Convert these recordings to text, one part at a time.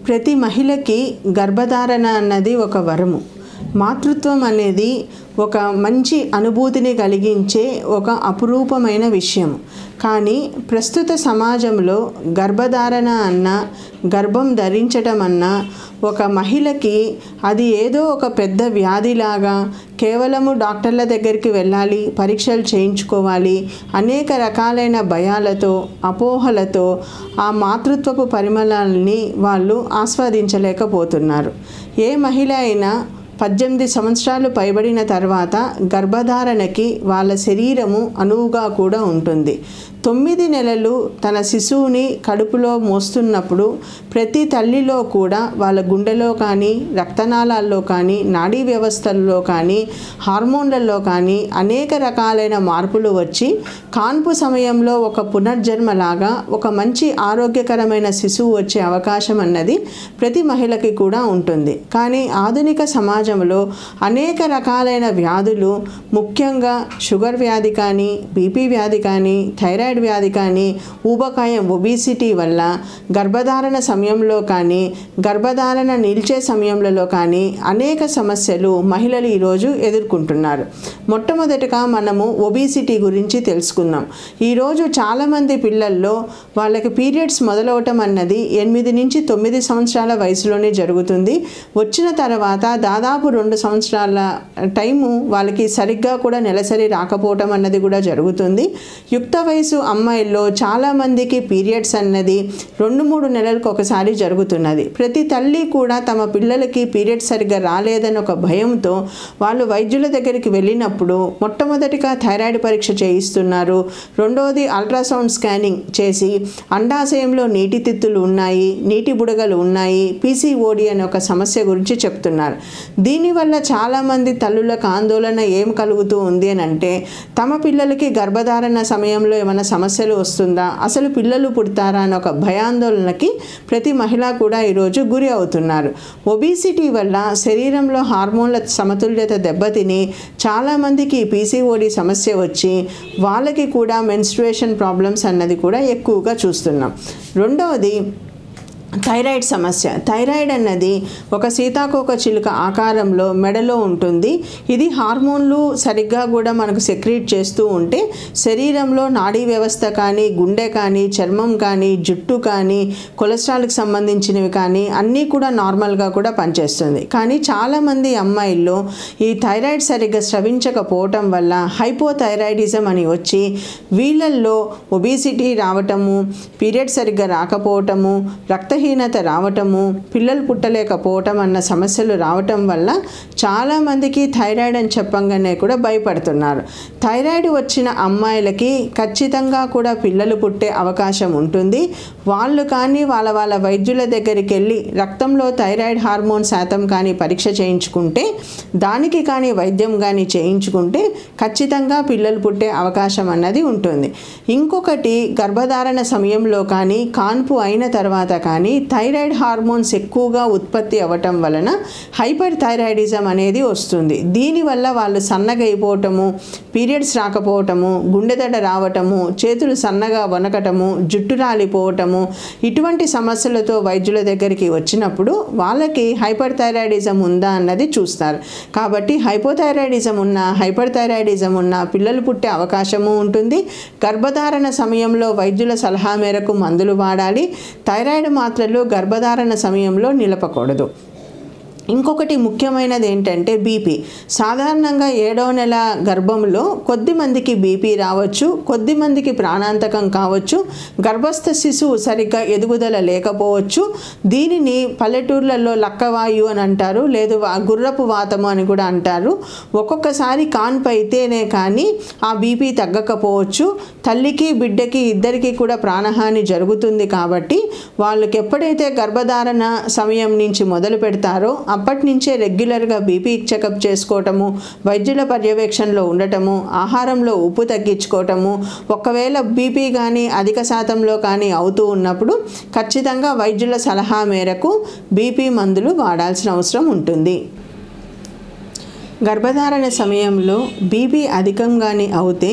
ప్రతి మహిళకి గర్భధారణ అన్నది ఒక వరము మాతృత్వం అనేది ఒక మంచి అనుభూతిని కలిగించే ఒక అపురూపమైన విషయం కానీ ప్రస్తుత సమాజంలో గర్భధారణ అన్న గర్భం ధరించటం అన్న ఒక మహిళకి అది ఏదో ఒక పెద్ద వ్యాధిలాగా కేవలము డాక్టర్ల దగ్గరికి వెళ్ళాలి పరీక్షలు చేయించుకోవాలి అనేక రకాలైన భయాలతో అపోహలతో ఆ మాతృత్వపు పరిమళాలని వాళ్ళు ఆస్వాదించలేకపోతున్నారు ఏ మహిళ అయినా పద్దెనిమిది సంవత్సరాలు పైబడిన తర్వాత గర్భధారణకి వాళ్ళ శరీరము అనువుగా కూడా ఉంటుంది తొమ్మిది నెలలు తన శిశువుని కడుపులో మోస్తున్నప్పుడు ప్రతి తల్లిలో కూడా వాళ్ళ గుండెలో కానీ రక్తనాళాల్లో కానీ నాడీ వ్యవస్థల్లో కానీ హార్మోన్లలో కానీ అనేక రకాలైన మార్పులు వచ్చి కాన్పు సమయంలో ఒక పునర్జన్మలాగా ఒక మంచి ఆరోగ్యకరమైన శిశువు వచ్చే అవకాశం అన్నది ప్రతి మహిళకి కూడా ఉంటుంది కానీ ఆధునిక సమాజంలో అనేక రకాలైన వ్యాధులు ముఖ్యంగా షుగర్ వ్యాధి కానీ బీపీ వ్యాధి కానీ థైరాయిడ్ వ్యాధి కానీ ఊబకాయం ఒబిసిటీ వల్ల గర్భధారణ సమయంలో కానీ గర్భధారణ నిలిచే సమయంలో కానీ అనేక సమస్యలు మహిళలు ఈరోజు ఎదుర్కొంటున్నారు మొట్టమొదటిగా మనము ఒబిసిటీ గురించి తెలుసుకుందాం ఈరోజు చాలామంది పిల్లల్లో వాళ్ళకి పీరియడ్స్ మొదలవటం అన్నది ఎనిమిది నుంచి తొమ్మిది సంవత్సరాల వయసులోనే జరుగుతుంది వచ్చిన తర్వాత దాదాపు రెండు సంవత్సరాల టైము వాళ్ళకి సరిగ్గా కూడా నెలసరి రాకపోవటం అన్నది కూడా జరుగుతుంది యుక్త వయసు అమ్మాయిల్లో చాలామందికి పీరియడ్స్ అన్నది రెండు మూడు నెలలకు ఒకసారి జరుగుతున్నది ప్రతి తల్లి కూడా తమ పిల్లలకి పీరియడ్స్ సరిగ్గా రాలేదని ఒక భయంతో వాళ్ళు వైద్యుల దగ్గరికి వెళ్ళినప్పుడు మొట్టమొదటిగా థైరాయిడ్ పరీక్ష చేయిస్తున్నారు రెండవది అల్ట్రాసౌండ్ స్కానింగ్ చేసి అండాశయంలో నీటి తిత్తులు ఉన్నాయి నీటి బుడగలు ఉన్నాయి పీసీఓడి అనే ఒక సమస్య గురించి చెప్తున్నారు దీనివల్ల చాలామంది తల్లులకు ఆందోళన ఏం కలుగుతూ ఉంది అని అంటే తమ పిల్లలకి గర్భధారణ సమయంలో ఏమైనా సమస్యలు వస్తుందా అసలు పిల్లలు పుడతారా అని ఒక భయాందోళనకి ప్రతి మహిళ కూడా ఈరోజు గురి అవుతున్నారు ఒబిసిటీ వల్ల శరీరంలో హార్మోన్ల సమతుల్యత దెబ్బతిని చాలామందికి పీసీఓడి సమస్య వచ్చి వాళ్ళకి కూడా మెన్స్ట్రుయేషన్ ప్రాబ్లమ్స్ అన్నది కూడా ఎక్కువగా చూస్తున్నాం రెండవది థైరాయిడ్ సమస్య థైరాయిడ్ అన్నది ఒక సీతాకోక చిలుక ఆకారంలో మెడలో ఉంటుంది ఇది హార్మోన్లు సరిగ్గా కూడా మనకు సెక్రీట్ చేస్తూ ఉంటే శరీరంలో నాడీ వ్యవస్థ కానీ గుండె కానీ చర్మం కానీ జుట్టు కానీ కొలెస్ట్రాల్కి సంబంధించినవి కానీ అన్నీ కూడా నార్మల్గా కూడా పనిచేస్తుంది కానీ చాలామంది అమ్మాయిల్లో ఈ థైరాయిడ్ సరిగ్గా స్రవించకపోవటం వల్ల హైపోథైరాయిడిజం అని వచ్చి వీళ్ళల్లో ఒబిసిటీ రావటము పీరియడ్ సరిగ్గా రాకపోవటము రక్తహీనత రావటము పిల్లలు పుట్టలేకపోవటం అన్న సమస్యలు రావటం వల్ల చాలామందికి థైరాయిడ్ అని చెప్పంగానే కూడా భయపడుతున్నారు థైరాయిడ్ వచ్చిన అమ్మాయిలకి ఖచ్చితంగా కూడా పిల్లలు పుట్టే అవకాశం ఉంటుంది వాళ్ళు కానీ వాళ్ళ వాళ్ళ వైద్యుల దగ్గరికి వెళ్ళి రక్తంలో థైరాయిడ్ హార్మోన్ శాతం కానీ పరీక్ష చేయించుకుంటే దానికి కానీ వైద్యం కానీ చేయించుకుంటే ఖచ్చితంగా పిల్లలు పుట్టే అవకాశం అన్నది ఉంటుంది ఇంకొకటి గర్భధారణ సమయంలో కానీ కాన్పు అయిన తర్వాత కానీ థైరాయిడ్ హార్మోన్స్ ఎక్కువగా ఉత్పత్తి అవ్వటం వలన హైపర్ థైరాయిడిజం అనేది వస్తుంది దీనివల్ల వాళ్ళు సన్నగా అయిపోవటము పీరియడ్స్ రాకపోవటము గుండెదడ రావటము చేతులు సన్నగా వనకటము జుట్టు రాలిపోవటము ఇటువంటి సమస్యలతో వైద్యుల దగ్గరికి వచ్చినప్పుడు వాళ్ళకి హైపర్ థైరాయిడిజం ఉందా అన్నది చూస్తారు కాబట్టి హైపోథైరాయిడిజం ఉన్న హైపర్ థైరాయిడిజం ఉన్న పిల్లలు పుట్టే అవకాశము ఉంటుంది గర్భధారణ సమయంలో వైద్యుల సలహా మేరకు మందులు వాడాలి థైరాయిడ్ మాత్రలు గర్భధారణ సమయంలో నిలపకూడదు ఇంకొకటి ముఖ్యమైనది ఏంటంటే బీపీ సాధారణంగా ఏడవ నెల గర్భంలో కొద్ది మందికి బీపీ రావచ్చు కొద్ది మందికి ప్రాణాంతకం కావచ్చు గర్భస్థ శిశువు సరిగ్గా ఎదుగుదల లేకపోవచ్చు దీనిని పల్లెటూర్లలో లక్కవాయు అని అంటారు లేదు వా- గుర్రపు వాతము అని కూడా అంటారు ఒక్కొక్కసారి కాన్పు అయితేనే కానీ ఆ బీపీ తగ్గకపోవచ్చు తల్లికి బిడ్డకి ఇద్దరికి కూడా ప్రాణహాని జరుగుతుంది కాబట్టి వాళ్ళకి ఎప్పుడైతే గర్భధారణ సమయం నుంచి మొదలు పెడతారో అప్పటి నుంచే రెగ్యులర్గా బీపీ చెకప్ చేసుకోవటము వైద్యుల పర్యవేక్షణలో ఉండటము ఆహారంలో ఉప్పు తగ్గించుకోవటము ఒకవేళ బీపీ కానీ అధిక శాతంలో కానీ అవుతూ ఉన్నప్పుడు ఖచ్చితంగా వైద్యుల సలహా మేరకు బీపీ మందులు వాడాల్సిన అవసరం ఉంటుంది గర్భధారణ సమయంలో బీపీ అధికంగానే అవుతే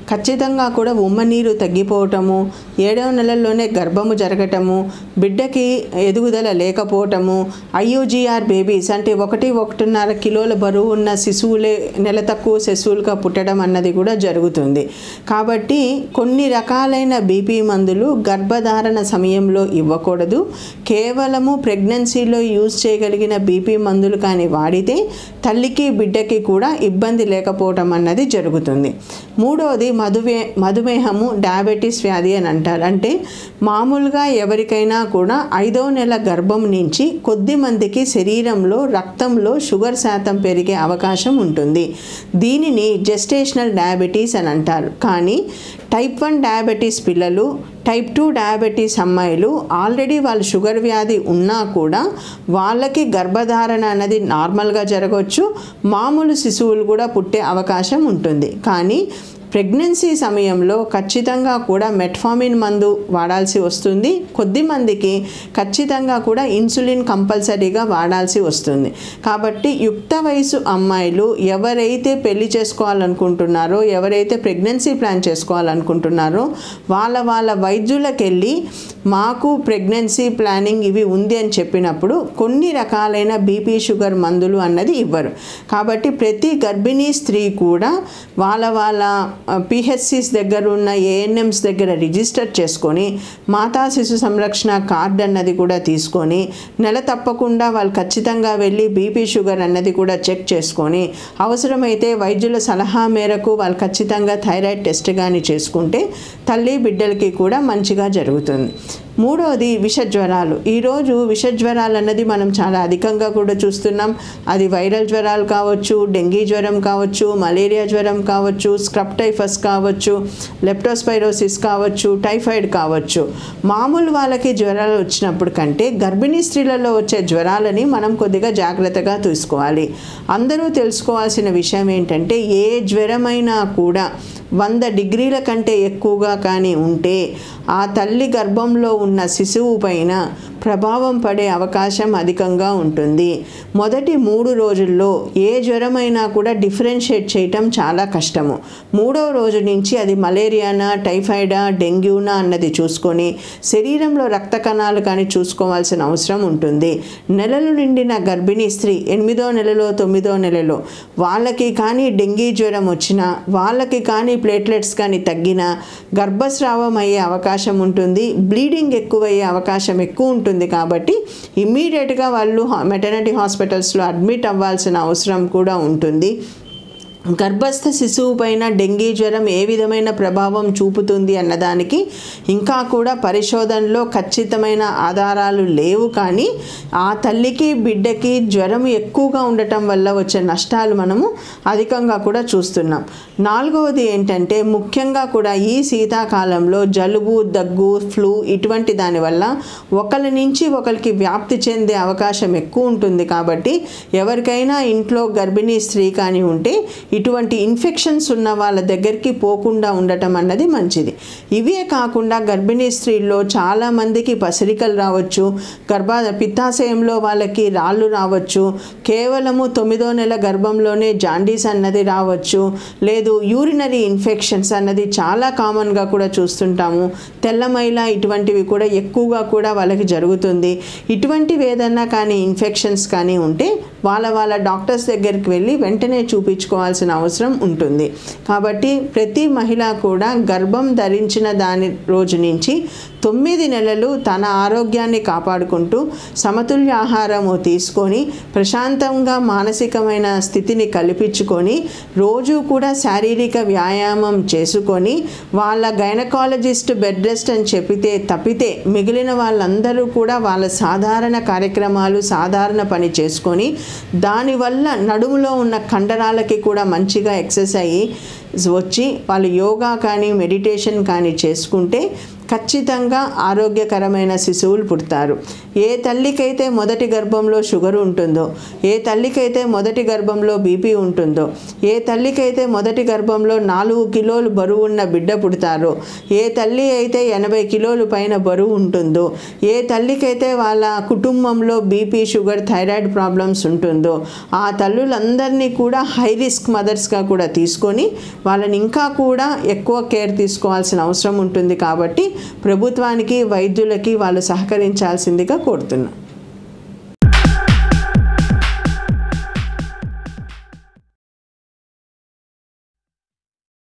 ఖచ్చితంగా కూడా ఉమ్మ నీరు తగ్గిపోవటము ఏడవ నెలల్లోనే గర్భము జరగటము బిడ్డకి ఎదుగుదల లేకపోవటము ఐయూజీఆర్ బేబీస్ అంటే ఒకటి ఒకటిన్నర కిలోల బరువు ఉన్న శిశువులే నెల తక్కువ శిశువులుగా పుట్టడం అన్నది కూడా జరుగుతుంది కాబట్టి కొన్ని రకాలైన బీపీ మందులు గర్భధారణ సమయంలో ఇవ్వకూడదు కేవలము ప్రెగ్నెన్సీలో యూజ్ చేయగలిగిన బీపీ మందులు కానీ వాడితే తల్లికి బిడ్డకి కూడా ఇబ్బంది లేకపోవటం అన్నది జరుగుతుంది మూడవది మధుమే మధుమేహము డయాబెటీస్ వ్యాధి అని అంటారు అంటే మామూలుగా ఎవరికైనా కూడా ఐదో నెల గర్భం నుంచి కొద్ది మందికి శరీరంలో రక్తంలో షుగర్ శాతం పెరిగే అవకాశం ఉంటుంది దీనిని జెస్టేషనల్ డయాబెటీస్ అని అంటారు కానీ టైప్ వన్ డయాబెటీస్ పిల్లలు టైప్ టూ డయాబెటీస్ అమ్మాయిలు ఆల్రెడీ వాళ్ళు షుగర్ వ్యాధి ఉన్నా కూడా వాళ్ళకి గర్భధారణ అనేది నార్మల్గా జరగవచ్చు మామూలు శిశువులు కూడా పుట్టే అవకాశం ఉంటుంది కానీ ప్రెగ్నెన్సీ సమయంలో ఖచ్చితంగా కూడా మెట్ఫామిన్ మందు వాడాల్సి వస్తుంది కొద్ది మందికి ఖచ్చితంగా కూడా ఇన్సులిన్ కంపల్సరీగా వాడాల్సి వస్తుంది కాబట్టి యుక్త వయసు అమ్మాయిలు ఎవరైతే పెళ్లి చేసుకోవాలనుకుంటున్నారో ఎవరైతే ప్రెగ్నెన్సీ ప్లాన్ చేసుకోవాలనుకుంటున్నారో వాళ్ళ వాళ్ళ వైద్యులకు వెళ్ళి మాకు ప్రెగ్నెన్సీ ప్లానింగ్ ఇవి ఉంది అని చెప్పినప్పుడు కొన్ని రకాలైన బీపీ షుగర్ మందులు అన్నది ఇవ్వరు కాబట్టి ప్రతి గర్భిణీ స్త్రీ కూడా వాళ్ళ వాళ్ళ పిహెచ్సిస్ దగ్గర ఉన్న ఏఎన్ఎంస్ దగ్గర రిజిస్టర్ చేసుకొని మాతా శిశు సంరక్షణ కార్డు అన్నది కూడా తీసుకొని నెల తప్పకుండా వాళ్ళు ఖచ్చితంగా వెళ్ళి బీపీ షుగర్ అన్నది కూడా చెక్ చేసుకొని అవసరమైతే వైద్యుల సలహా మేరకు వాళ్ళు ఖచ్చితంగా థైరాయిడ్ టెస్ట్ కానీ చేసుకుంటే తల్లి బిడ్డలకి కూడా మంచిగా జరుగుతుంది మూడవది విష జ్వరాలు ఈరోజు విష జ్వరాలు అన్నది మనం చాలా అధికంగా కూడా చూస్తున్నాం అది వైరల్ జ్వరాలు కావచ్చు డెంగీ జ్వరం కావచ్చు మలేరియా జ్వరం కావచ్చు స్క్రబ్ టైఫస్ కావచ్చు లెప్టోస్పైరోసిస్ కావచ్చు టైఫాయిడ్ కావచ్చు మామూలు వాళ్ళకి జ్వరాలు వచ్చినప్పుడు కంటే గర్భిణీ స్త్రీలలో వచ్చే జ్వరాలని మనం కొద్దిగా జాగ్రత్తగా తీసుకోవాలి అందరూ తెలుసుకోవాల్సిన విషయం ఏంటంటే ఏ జ్వరమైనా కూడా వంద డిగ్రీల కంటే ఎక్కువగా కానీ ఉంటే ఆ తల్లి గర్భంలో ఉన్న శిశువు పైన ప్రభావం పడే అవకాశం అధికంగా ఉంటుంది మొదటి మూడు రోజుల్లో ఏ జ్వరమైనా కూడా డిఫరెన్షియేట్ చేయటం చాలా కష్టము మూడవ రోజు నుంచి అది మలేరియానా టైఫాయిడా డెంగ్యూనా అన్నది చూసుకొని శరీరంలో రక్త కణాలు కానీ చూసుకోవాల్సిన అవసరం ఉంటుంది నెలలు నిండిన గర్భిణీ స్త్రీ ఎనిమిదో నెలలో తొమ్మిదో నెలలో వాళ్ళకి కానీ డెంగీ జ్వరం వచ్చినా వాళ్ళకి కానీ ప్లేట్లెట్స్ కానీ తగ్గినా గర్భస్రావం అయ్యే అవకాశం ఉంటుంది బ్లీడింగ్ ఎక్కువయ్యే అవకాశం ఎక్కువ ఉంటుంది కాబట్టి ఇమ్మీడియట్గా వాళ్ళు మెటర్నిటీ హాస్పిటల్స్లో అడ్మిట్ అవ్వాల్సిన అవసరం కూడా ఉంటుంది గర్భస్థ శిశువు పైన డెంగీ జ్వరం ఏ విధమైన ప్రభావం చూపుతుంది అన్నదానికి ఇంకా కూడా పరిశోధనలో ఖచ్చితమైన ఆధారాలు లేవు కానీ ఆ తల్లికి బిడ్డకి జ్వరం ఎక్కువగా ఉండటం వల్ల వచ్చే నష్టాలు మనము అధికంగా కూడా చూస్తున్నాం నాలుగవది ఏంటంటే ముఖ్యంగా కూడా ఈ శీతాకాలంలో జలుబు దగ్గు ఫ్లూ ఇటువంటి దానివల్ల ఒకరి నుంచి ఒకరికి వ్యాప్తి చెందే అవకాశం ఎక్కువ ఉంటుంది కాబట్టి ఎవరికైనా ఇంట్లో గర్భిణీ స్త్రీ కానీ ఉంటే ఇటువంటి ఇన్ఫెక్షన్స్ ఉన్న వాళ్ళ దగ్గరికి పోకుండా ఉండటం అన్నది మంచిది ఇవే కాకుండా గర్భిణీ స్త్రీల్లో చాలామందికి పసిరికలు రావచ్చు గర్భ పిత్తాశయంలో వాళ్ళకి రాళ్ళు రావచ్చు కేవలము తొమ్మిదో నెల గర్భంలోనే జాండీస్ అన్నది రావచ్చు లేదు యూరినరీ ఇన్ఫెక్షన్స్ అన్నది చాలా కామన్గా కూడా చూస్తుంటాము తెల్లమైల ఇటువంటివి కూడా ఎక్కువగా కూడా వాళ్ళకి జరుగుతుంది ఇటువంటివి ఏదన్నా కానీ ఇన్ఫెక్షన్స్ కానీ ఉంటే వాళ్ళ వాళ్ళ డాక్టర్స్ దగ్గరికి వెళ్ళి వెంటనే చూపించుకోవాల్సిన అవసరం ఉంటుంది కాబట్టి ప్రతి మహిళ కూడా గర్భం ధరించిన దాని రోజు నుంచి తొమ్మిది నెలలు తన ఆరోగ్యాన్ని కాపాడుకుంటూ సమతుల్య ఆహారము తీసుకొని ప్రశాంతంగా మానసికమైన స్థితిని కల్పించుకొని రోజు కూడా శారీరక వ్యాయామం చేసుకొని వాళ్ళ గైనకాలజిస్ట్ బెడ్ రెస్ట్ అని చెప్పితే తప్పితే మిగిలిన వాళ్ళందరూ కూడా వాళ్ళ సాధారణ కార్యక్రమాలు సాధారణ పని చేసుకొని దానివల్ల నడుములో ఉన్న కండరాలకి కూడా మంచిగా ఎక్సర్సైజ్ వచ్చి వాళ్ళు యోగా కానీ మెడిటేషన్ కానీ చేసుకుంటే ఖచ్చితంగా ఆరోగ్యకరమైన శిశువులు పుడతారు ఏ తల్లికైతే మొదటి గర్భంలో షుగర్ ఉంటుందో ఏ తల్లికైతే మొదటి గర్భంలో బీపీ ఉంటుందో ఏ తల్లికైతే మొదటి గర్భంలో నాలుగు కిలోలు బరువు ఉన్న బిడ్డ పుడతారో ఏ తల్లి అయితే ఎనభై కిలోలు పైన బరువు ఉంటుందో ఏ తల్లికైతే వాళ్ళ కుటుంబంలో బీపీ షుగర్ థైరాయిడ్ ప్రాబ్లమ్స్ ఉంటుందో ఆ తల్లులందరినీ కూడా హై రిస్క్ మదర్స్గా కూడా తీసుకొని వాళ్ళని ఇంకా కూడా ఎక్కువ కేర్ తీసుకోవాల్సిన అవసరం ఉంటుంది కాబట్టి ప్రభుత్వానికి వైద్యులకి వాళ్ళు సహకరించాల్సిందిగా కోరుతున్నాను